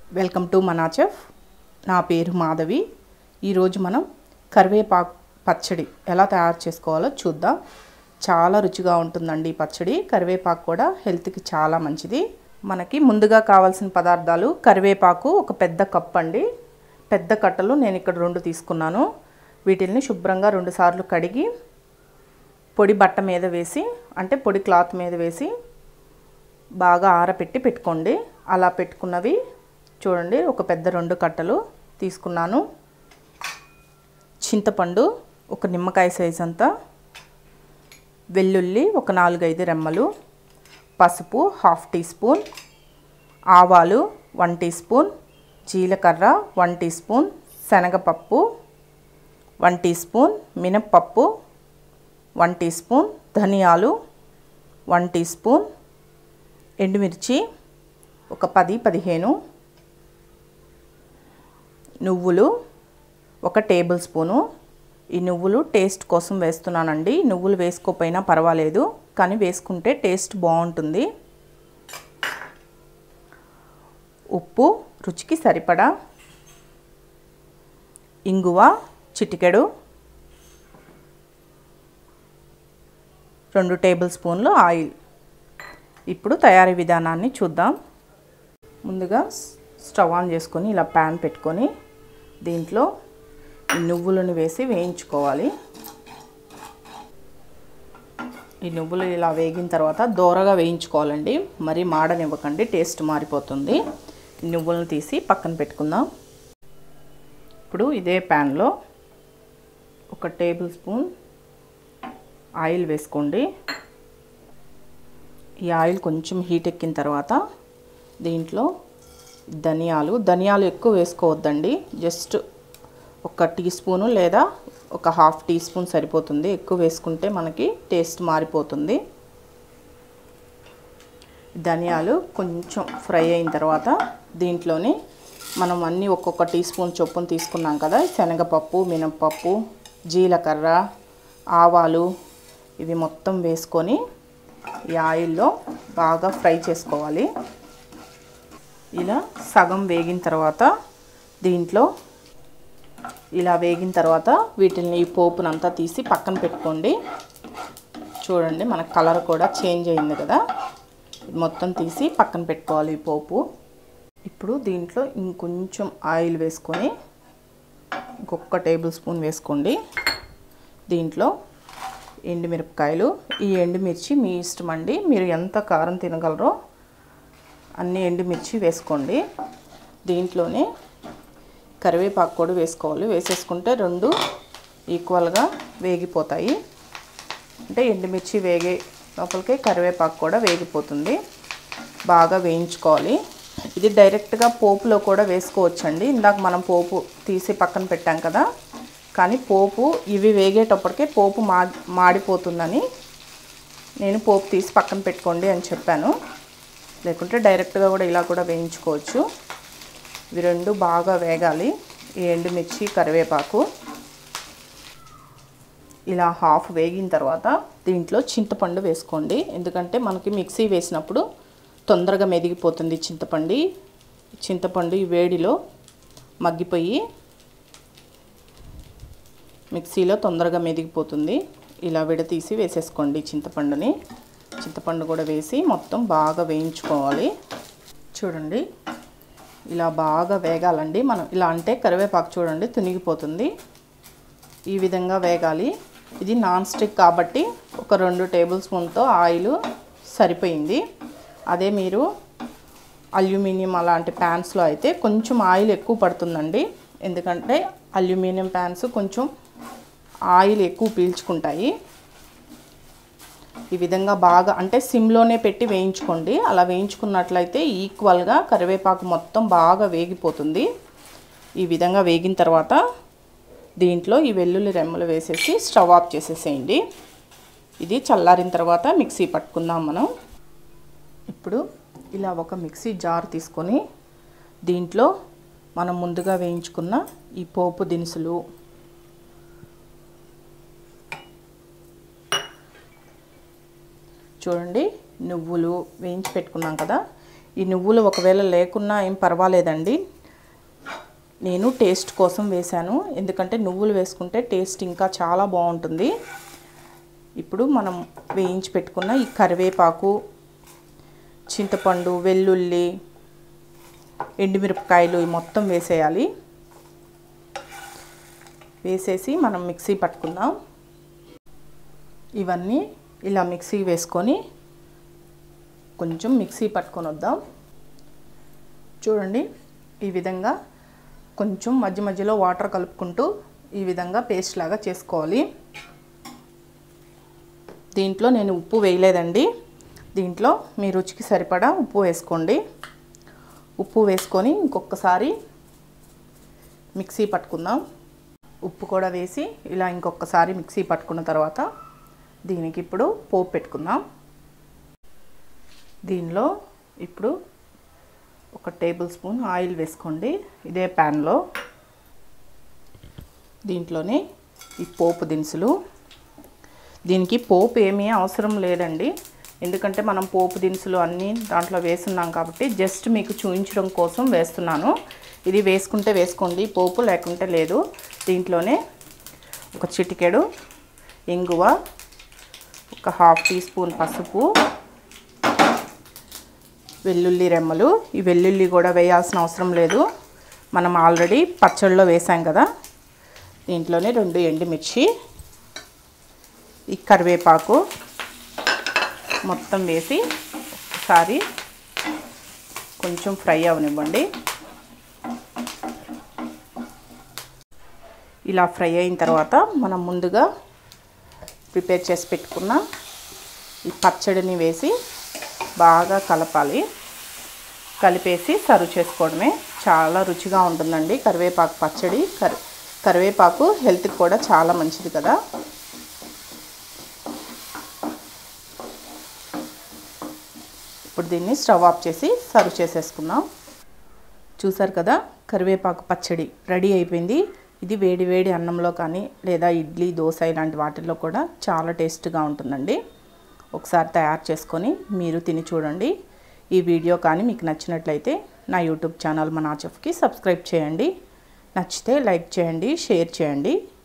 welcome to మనా chef నా పేరు మాధవి ఈరోజు మనం కరివేపాకు పచ్చడి ఎలా తయారు చేసుకోవాలో చూద్దాం చాలా రుచిగా ఉంటుందండి ఈ పచ్చడి కరివేపాకు కూడా హెల్త్కి చాలా మంచిది మనకి ముందుగా కావాల్సిన పదార్థాలు కరివేపాకు ఒక పెద్ద కప్ అండి పెద్ద కట్టలు నేను ఇక్కడ రెండు తీసుకున్నాను వీటిల్ని శుభ్రంగా రెండు సార్లు కడిగి పొడి బట్ట మీద వేసి అంటే పొడి క్లాత్ మీద వేసి బాగా ఆరపెట్టి పెట్టుకోండి అలా పెట్టుకున్నవి చూడండి ఒక పెద్ద రెండు కట్టలు తీసుకున్నాను చింతపండు ఒక నిమ్మకాయ సైజ్ అంతా వెల్లుల్లి ఒక నాలుగైదు రెమ్మలు పసుపు హాఫ్ టీ స్పూన్ ఆవాలు వన్ టీ స్పూన్ జీలకర్ర వన్ టీ స్పూన్ శనగపప్పు వన్ టీ స్పూన్ మినప్పప్పు వన్ టీ స్పూన్ ధనియాలు వన్ టీ స్పూన్ ఎండుమిర్చి ఒక పది పదిహేను నువ్వులు ఒక టేబుల్ స్పూను ఈ నువ్వులు టేస్ట్ కోసం వేస్తున్నానండి నువ్వులు వేసుకోకపోయినా పర్వాలేదు కానీ వేసుకుంటే టేస్ట్ బాగుంటుంది ఉప్పు రుచికి సరిపడా ఇంగువ చిటికెడు రెండు టేబుల్ స్పూన్లు ఆయిల్ ఇప్పుడు తయారీ విధానాన్ని చూద్దాం ముందుగా స్టవ్ ఆన్ చేసుకొని ఇలా ప్యాన్ పెట్టుకొని దీంట్లో ఈ నువ్వులను వేసి వేయించుకోవాలి ఈ నువ్వులు ఇలా వేగిన తర్వాత దోరగా వేయించుకోవాలండి మరీ మాడనివ్వకండి టేస్ట్ మారిపోతుంది ఈ నువ్వులను తీసి పక్కన పెట్టుకుందాం ఇప్పుడు ఇదే ప్యాన్లో ఒక టేబుల్ స్పూన్ ఆయిల్ వేసుకోండి ఈ ఆయిల్ కొంచెం హీట్ ఎక్కిన తర్వాత దీంట్లో ధనియాలు ధనియాలు ఎక్కువ వేసుకోవద్దండి జస్ట్ ఒక టీ స్పూను లేదా ఒక హాఫ్ టీ స్పూన్ సరిపోతుంది ఎక్కువ వేసుకుంటే మనకి టేస్ట్ మారిపోతుంది ధనియాలు కొంచెం ఫ్రై అయిన తర్వాత దీంట్లోని మనం అన్నీ ఒక్కొక్క టీ స్పూన్ చొప్పున తీసుకున్నాం కదా శనగపప్పు మినప్పప్పు జీలకర్ర ఆవాలు ఇవి మొత్తం వేసుకొని ఈ ఆయిల్లో బాగా ఫ్రై చేసుకోవాలి ఇలా సగం వేగిన తర్వాత దీంట్లో ఇలా వేగిన తర్వాత వీటిని ఈ పోపునంతా తీసి పక్కన పెట్టుకోండి చూడండి మన కలర్ కూడా చేంజ్ అయింది కదా మొత్తం తీసి పక్కన పెట్టుకోవాలి ఈ పోపు ఇప్పుడు దీంట్లో ఇంకొంచెం ఆయిల్ వేసుకొని ఇంకొక టేబుల్ స్పూన్ వేసుకోండి దీంట్లో ఎండుమిరపకాయలు ఈ ఎండుమిర్చి మీ ఇష్టం అండి మీరు ఎంత కారం తినగలరో అన్ని ఎండుమిర్చి వేసుకోండి దీంట్లోనే కరివేపాకు కూడా వేసుకోవాలి వేసేసుకుంటే రెండు ఈక్వల్గా వేగిపోతాయి అంటే ఎండుమిర్చి వేగే లోపలికి కరివేపాకు కూడా వేగిపోతుంది బాగా వేయించుకోవాలి ఇది డైరెక్ట్గా పోపులో కూడా వేసుకోవచ్చండి ఇందాక మనం పోపు తీసి పక్కన పెట్టాం కదా కానీ పోపు ఇవి వేగేటప్పటికే పోపు మా మాడిపోతుందని నేను పోపు తీసి పక్కన పెట్టుకోండి అని చెప్పాను లేకుంటే డైరెక్ట్గా కూడా ఇలా కూడా వేయించుకోవచ్చు ఇవి రెండు బాగా వేగాలి ఈ ఎండుమిర్చి కరివేపాకు ఇలా హాఫ్ వేగిన తర్వాత దీంట్లో చింతపండు వేసుకోండి ఎందుకంటే మనకి మిక్సీ వేసినప్పుడు తొందరగా మెదిగిపోతుంది చింతపండు చింతపండు ఈ వేడిలో మగ్గిపోయి మిక్సీలో తొందరగా మెదిగిపోతుంది ఇలా విడతీసి వేసేసుకోండి చింతపండుని చింతపండు కూడా వేసి మొత్తం బాగా వేయించుకోవాలి చూడండి ఇలా బాగా వేగాలండి మనం ఇలా అంటే కరివేపాకు చూడండి తునిగిపోతుంది ఈ విధంగా వేగాలి ఇది నాన్ స్టిక్ కాబట్టి ఒక రెండు టేబుల్ స్పూన్తో ఆయిల్ సరిపోయింది అదే మీరు అల్యూమినియం అలాంటి ప్యాన్స్లో అయితే కొంచెం ఆయిల్ ఎక్కువ పడుతుందండి ఎందుకంటే అల్యూమినియం ప్యాన్స్ కొంచెం ఆయిల్ ఎక్కువ పీల్చుకుంటాయి ఈ విధంగా బాగా అంటే సిమ్లోనే పెట్టి వేయించుకోండి అలా వేయించుకున్నట్లయితే ఈక్వల్గా కరివేపాకు మొత్తం బాగా వేగిపోతుంది ఈ విధంగా వేగిన తర్వాత దీంట్లో ఈ వెల్లుల్లి రెమ్మలు వేసేసి స్టవ్ ఆఫ్ చేసేసేయండి ఇది చల్లారిన తర్వాత మిక్సీ పట్టుకుందాం మనం ఇప్పుడు ఇలా ఒక మిక్సీ జార్ తీసుకొని దీంట్లో మనం ముందుగా వేయించుకున్న ఈ పోపు దినుసులు చూడండి నువ్వులు వేయించి పెట్టుకున్నాం కదా ఈ నువ్వులు ఒకవేళ లేకున్నా ఏం పర్వాలేదండి నేను టేస్ట్ కోసం వేశాను ఎందుకంటే నువ్వులు వేసుకుంటే టేస్ట్ ఇంకా చాలా బాగుంటుంది ఇప్పుడు మనం వేయించి పెట్టుకున్న ఈ కరివేపాకు చింతపండు వెల్లుల్లి ఎండుమిరపకాయలు ఇవి మొత్తం వేసేయాలి వేసేసి మనం మిక్సీ పట్టుకుందాం ఇవన్నీ ఇలా మిక్సీ వేసుకొని కొంచెం మిక్సీ పట్టుకొని వద్దాం చూడండి ఈ విధంగా కొంచెం మధ్య మధ్యలో వాటర్ కలుపుకుంటూ ఈ విధంగా పేస్ట్ లాగా చేసుకోవాలి దీంట్లో నేను ఉప్పు వేయలేదండి దీంట్లో మీ రుచికి సరిపడా ఉప్పు వేసుకోండి ఉప్పు వేసుకొని ఇంకొకసారి మిక్సీ పట్టుకుందాం ఉప్పు కూడా వేసి ఇలా ఇంకొకసారి మిక్సీ పట్టుకున్న తర్వాత దీనికి ఇప్పుడు పోపు పెట్టుకుందాం దీనిలో ఇప్పుడు ఒక టేబుల్ స్పూన్ ఆయిల్ వేసుకోండి ఇదే ప్యాన్లో దీంట్లోనే ఈ పోపు దినుసులు దీనికి పోపు ఏమీ అవసరం లేదండి ఎందుకంటే మనం పోపు దినుసులు అన్నీ దాంట్లో వేస్తున్నాం కాబట్టి జస్ట్ మీకు చూపించడం కోసం వేస్తున్నాను ఇది వేసుకుంటే వేసుకోండి పోపు లేకుంటే లేదు దీంట్లోనే ఒక చిటికెడు ఇంగువ ఒక హాఫ్ టీ స్పూన్ పసుపు వెల్లుల్లి రెమ్మలు ఈ వెల్లుల్లి కూడా వేయాల్సిన అవసరం లేదు మనం ఆల్రెడీ పచ్చళ్ళలో వేసాం కదా దీంట్లోనే రెండు ఎండుమిర్చి ఈ కరివేపాకు మొత్తం వేసి ఒకసారి కొంచెం ఫ్రై అవనివ్వండి ఇలా ఫ్రై అయిన తర్వాత మనం ముందుగా ప్రిపేర్ చేసి పెట్టుకున్న ఈ పచ్చడిని వేసి బాగా కలపాలి కలిపేసి సర్వ్ చేసుకోవడమే చాలా రుచిగా ఉంటుందండి కరివేపాకు పచ్చడి కరి కరివేపాకు హెల్త్కి కూడా చాలా మంచిది కదా ఇప్పుడు దీన్ని స్టవ్ ఆఫ్ చేసి సర్వ్ చేసేసుకుందాం చూసారు కదా కరివేపాకు పచ్చడి రెడీ అయిపోయింది ఇది వేడి వేడి అన్నంలో కానీ లేదా ఇడ్లీ దోశ ఇలాంటి వాటిల్లో కూడా చాలా టేస్ట్గా ఉంటుందండి ఒకసారి తయారు చేసుకొని మీరు తిని చూడండి ఈ వీడియో కానీ మీకు నచ్చినట్లయితే నా యూట్యూబ్ ఛానల్ మనాచఫ్కి సబ్స్క్రైబ్ చేయండి నచ్చితే లైక్ చేయండి షేర్ చేయండి